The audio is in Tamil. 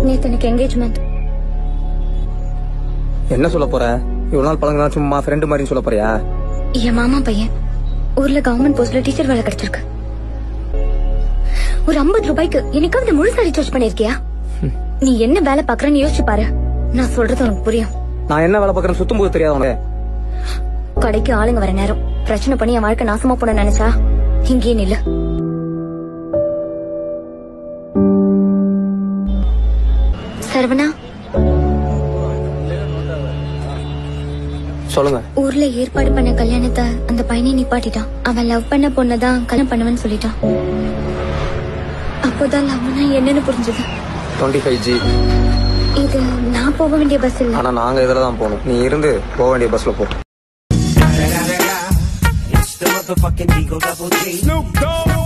நேத்து எனக்கு என்கேஜ்மெண்ட் என்ன சொல்ல போற இவ்வளவு நாள் பழங்கினா சும்மா ஃப்ரெண்டு மாதிரி சொல்ல போறியா என் மாமா பையன் ஊர்ல கவர்மெண்ட் போஸ்ட்ல டீச்சர் வேலை கிடைச்சிருக்கு ஒரு 50 ரூபாய்க்கு எனக்காவது முழுசா ரீசார்ஜ் பண்ணிருக்கியா நீ என்ன வேலை பாக்குறன்னு யோசிச்சு பாரு நான் சொல்றது உனக்கு புரியும் நான் என்ன வேலை பார்க்கறேன்னு சுத்தும் போது தெரியாது உனக்கு கடைக்கு ஆளுங்க வர நேரம் பிரச்சனை பண்ணி என் வாழ்க்கை நாசமா போன நினைச்சா இங்கேயே நில்லு சரவணா சொல்லுங்க ஊர்ல ஏற்பாடு பண்ண கல்யாணத்தை அந்த பையனை நிப்பாட்டிட்டான் அவன் லவ் பண்ண பொண்ணதான் கல்யாணம் பண்ணுவேன்னு சொல்லிட்டான் அப்போதான் லவ்னா என்னன்னு புரிஞ்சது டுவெண்ட்டி ஃபைவ் ஜி இது நான் போக வேண்டிய பஸ் இல்ல ஆனா நாங்க இதுல தான் போகணும் நீ இருந்து போக வேண்டிய பஸ்ல போ It's the motherfucking Eagle Double G. Snoop Dogg.